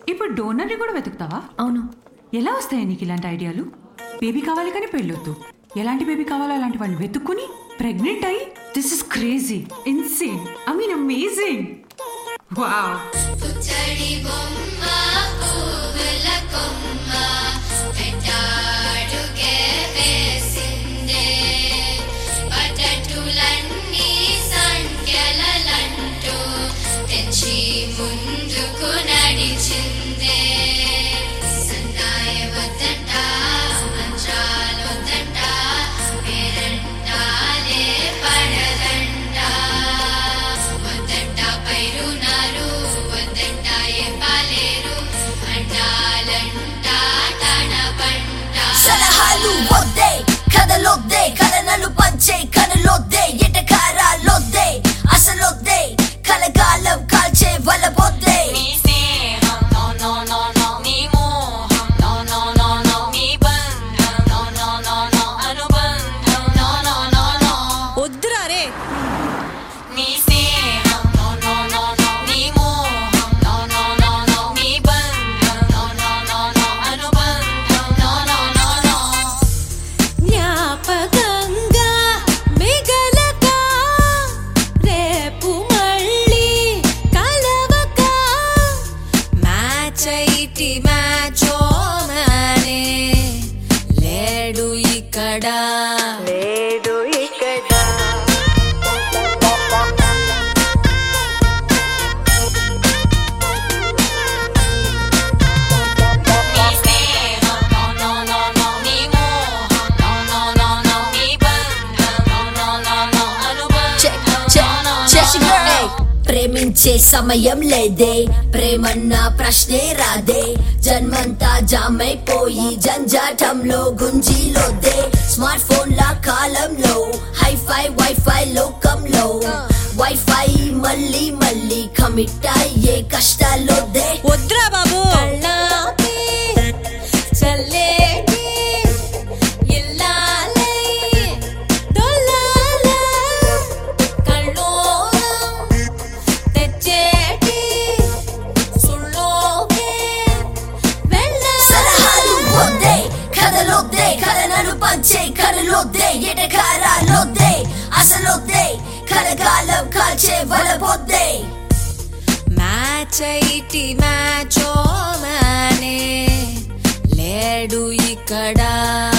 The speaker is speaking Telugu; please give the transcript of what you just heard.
ఇప్పుడు డోనర్ని కూడా వెతుకుతావా అవును ఎలా వస్తాయి నీకు ఇలాంటి ఐడియాలు బేబీ కావాలి కానీ పెళ్ళొద్దు ఎలాంటి బేబీ కావాలో అలాంటి వాళ్ళు వెతుక్కుని ప్రెగ్నెంట్ అయ్యి this is crazy insane I mean amazing wow పుత్తడి బొమ్మ పువ్వుల కొమ్మ పెట్టాడుగే వేసిందే పటటులన్నీ సంఖ్యలంటూ తెచ్చి ముందుకు నడిచిందే సన్నాయ వద్దంట మంచాలొద్దంట పేరంటాలే పడదంట వద్దంట పైరునారు వద్దంట ఏ పాలేరు అంటాలంట తన పంట సలహాలు వద్దే కథలొద్దే కలనలు పంచే కనులొద్దే ఎటకారాలొద్దే అసలొద్దే కలగాలం కాల్చే వలబొద్దే నీ స్నేహం నో నో నో నో నీ మోహం నో నో నో నో నీ బంధం నో నో నో నో అనుబంధం నో నో నో నో వద్దురా రే నీ స్నేహం నో నో నో నో నీ మోహం నో నో నో నో నీ బంధం నో నో నో నో అనుబంధం నో నో నో నో జ్ఞాపకంగా మిగలక రేపు మళ్ళీ కలవక మ్యాచ్ అయిటి మ్యాచో మానే లేడు ఇక్కడ లేడు ఇక్కడ నీ స్నేహం నో నో నో నో నీ మోహం నో నో నో నో నీ బంధం no no no no check అనుబంధం check no no check no no ఏయ్, ప్రేమించే సమయం లేదే ప్రేమన్న ప్రశ్నే రాదే జన్మంతా జామైపోయి జంజాటంలో గుంజీలోదే స్మార్ట్ ఫోన్ల కాలంలో హైఫై వైఫై లోకంలో వైఫై మళ్ళీ మళ్ళీ కమిట్ అయ్యే కష్టాలొద్దే వద్దురా బాబు కళ్ళాపి చల్లేటి ఇల్లాలై దొల్లాల కళ్ళోరం తెచ్చేటి సుళ్ళోకే సలహాలు వెళ్ళాలి వద్దే కథలొద్దే కథనలు పంచే కనులొద్దే ఎటకారాలొద్దే అసలొద్దే కలగాలం కాల్చే వలబొద్దే మ్యాచ్ అయిటి మ్యాచో మానే లేడు ఇక్కడ